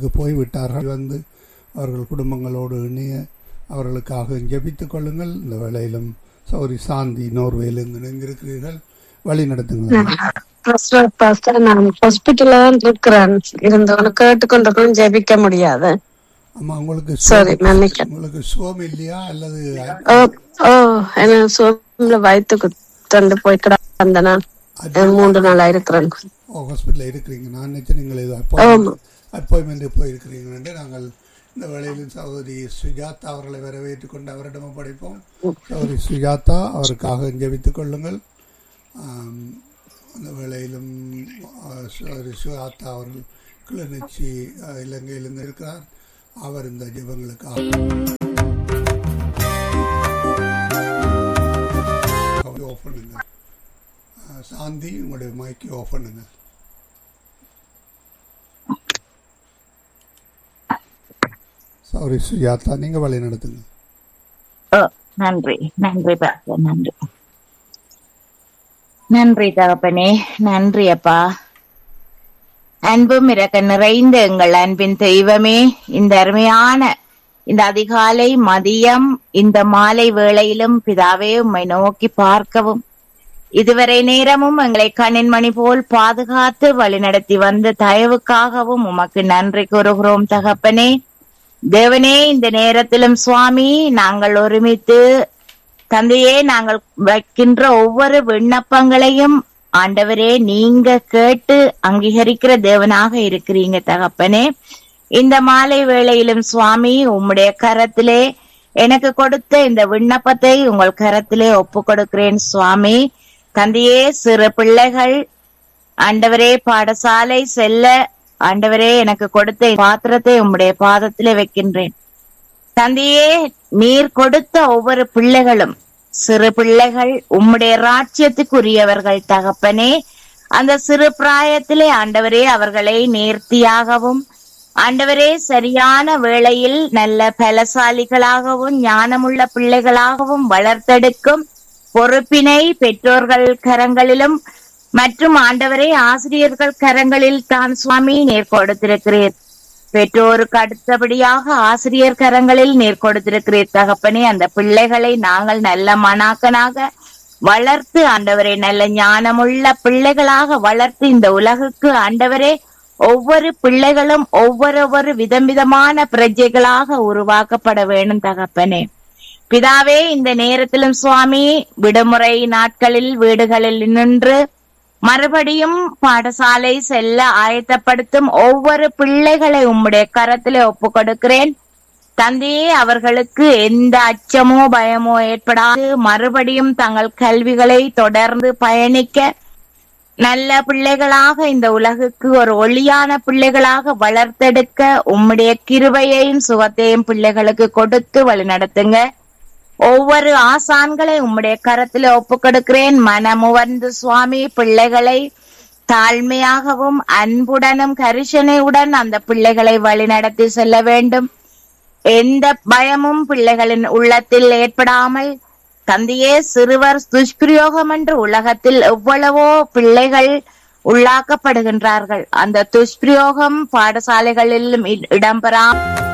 இடத்துக்கு போய்விட்டார்கள் வந்து அவர்கள் குடும்பங்களோடு இணைய அவர்களுக்காக ஜெபித்துக் கொள்ளுங்கள் இந்த வேளையிலும் சௌரி சாந்தி நோர்வேலிருந்து இணைந்திருக்கிறீர்கள் வழி நடத்துங்கள் பாஸ்டர் பாஸ்டர் நான் ஹாஸ்பிட்டல்ல தான் இருக்கிறேன் இருந்தவனு கேட்டுக்கொண்டிருக்கணும் ஜெபிக்க முடியாது ஆமா உங்களுக்கு சரி சுகம் மன்னிக்க உங்களுக்கு சுகம் இல்லையா அல்லது ஓ ஓ என்ன சோம்ல வயிற்றுக்கு தண்டு போய் கிடந்த நான் மூன்று நாளா இருக்கிறேன் ஹாஸ்பிட்டலில் இருக்கிறீங்க நான் நினைச்சேன் நீங்கள் இது ஆமா. அப்பாயின்மெண்ட் போயிருக்கிறீங்க என்று நாங்கள் இந்த வேளையிலும் சகோதரி சுஜாதா அவர்களை வரவேற்றுக் கொண்டு அவரிடம் ஒப்படைப்போம் சகோதரி சுஜாதா அவருக்காக ஜெபித்துக் கொள்ளுங்கள் ஆம், அந்த வேளையிலும் ஆ, சகோதரி சுஜாதா அவர்கள் கிளிநொச்சி ஆ, இலங்கையிலிருந்து இருக்கிறார் அவர் இந்த ஜெபங்களுக்காக ஆஃப் பண்ணுங்க ஆ, சாந்தி உங்களுடைய மைக்கை ஆஃப் பண்ணுங்க சாரி சுஜாதா நீங்க வழி நடத்துங்க ஓ நன்றி நன்றி பாஸ்டர் நன்றி நன்றி தகப்பனே நன்றி அப்பா அன்பும் இறக்க நிறைந்த எங்கள் அன்பின் தெய்வமே இந்த அருமையான இந்த அதிகாலை மதியம் இந்த மாலை வேளையிலும் பிதாவே உம்மை நோக்கி பார்க்கவும் இதுவரை நேரமும் எங்களை கண்ணின் மணி போல் பாதுகாத்து வழிநடத்தி வந்த தயவுக்காகவும் உமக்கு நன்றி கூறுகிறோம் தகப்பனே தேவனே இந்த நேரத்திலும் சுவாமி நாங்கள் ஒருமித்து தந்தையே நாங்கள் வைக்கின்ற ஒவ்வொரு விண்ணப்பங்களையும் ஆண்டவரே நீங்க கேட்டு அங்கீகரிக்கிற தேவனாக இருக்கிறீங்க தகப்பனே இந்த மாலை வேளையிலும் சுவாமி உம்முடைய கரத்திலே எனக்கு கொடுத்த இந்த விண்ணப்பத்தை உங்கள் கரத்திலே ஒப்பு கொடுக்கிறேன் சுவாமி தந்தையே சிறு பிள்ளைகள் ஆண்டவரே பாடசாலை செல்ல ஆண்டவரே எனக்கு கொடுத்த பாத்திரத்தை உம்முடைய பாதத்திலே வைக்கின்றேன் தந்தையே நீர் கொடுத்த ஒவ்வொரு பிள்ளைகளும் சிறு பிள்ளைகள் உம்முடைய ராஜ்யத்துக்குரியவர்கள் தகப்பனே அந்த சிறு பிராயத்திலே ஆண்டவரே அவர்களை நேர்த்தியாகவும் ஆண்டவரே சரியான வேளையில் நல்ல பலசாலிகளாகவும் ஞானமுள்ள பிள்ளைகளாகவும் வளர்த்தெடுக்கும் பொறுப்பினை பெற்றோர்கள் கரங்களிலும் மற்றும் ஆண்டவரே ஆசிரியர்கள் கரங்களில் தான் சுவாமி நேர் கொடுத்திருக்கிறீர் பெற்றோருக்கு அடுத்தபடியாக ஆசிரியர் கரங்களில் நேர் கொடுத்திருக்கிறீர் தகப்பனே அந்த பிள்ளைகளை நாங்கள் நல்ல மனாக்கனாக வளர்த்து ஆண்டவரே நல்ல ஞானமுள்ள பிள்ளைகளாக வளர்த்து இந்த உலகுக்கு ஆண்டவரே ஒவ்வொரு பிள்ளைகளும் ஒவ்வொரு விதம் விதமான பிரஜைகளாக உருவாக்கப்பட வேண்டும் தகப்பனே பிதாவே இந்த நேரத்திலும் சுவாமி விடுமுறை நாட்களில் வீடுகளில் நின்று மறுபடியும் பாடசாலை செல்ல ஆயத்தப்படுத்தும் ஒவ்வொரு பிள்ளைகளை உம்முடைய கரத்திலே ஒப்பு கொடுக்கிறேன் தந்தையே அவர்களுக்கு எந்த அச்சமோ பயமோ ஏற்படாது மறுபடியும் தங்கள் கல்விகளை தொடர்ந்து பயணிக்க நல்ல பிள்ளைகளாக இந்த உலகுக்கு ஒரு ஒளியான பிள்ளைகளாக வளர்த்தெடுக்க உம்முடைய கிருபையையும் சுகத்தையும் பிள்ளைகளுக்கு கொடுத்து வழிநடத்துங்க ஒவ்வொரு ஆசான்களை உம்முடைய கரத்திலே ஒப்பு கொடுக்கிறேன் மனமுவர்ந்து சுவாமி பிள்ளைகளை தாழ்மையாகவும் அன்புடனும் கரிசனையுடன் அந்த பிள்ளைகளை வழிநடத்தி செல்ல வேண்டும் எந்த பயமும் பிள்ளைகளின் உள்ளத்தில் ஏற்படாமல் தந்தையே சிறுவர் துஷ்பிரயோகம் என்று உலகத்தில் எவ்வளவோ பிள்ளைகள் உள்ளாக்கப்படுகின்றார்கள் அந்த துஷ்பிரயோகம் பாடசாலைகளிலும் இ- இடம்பெறாமல்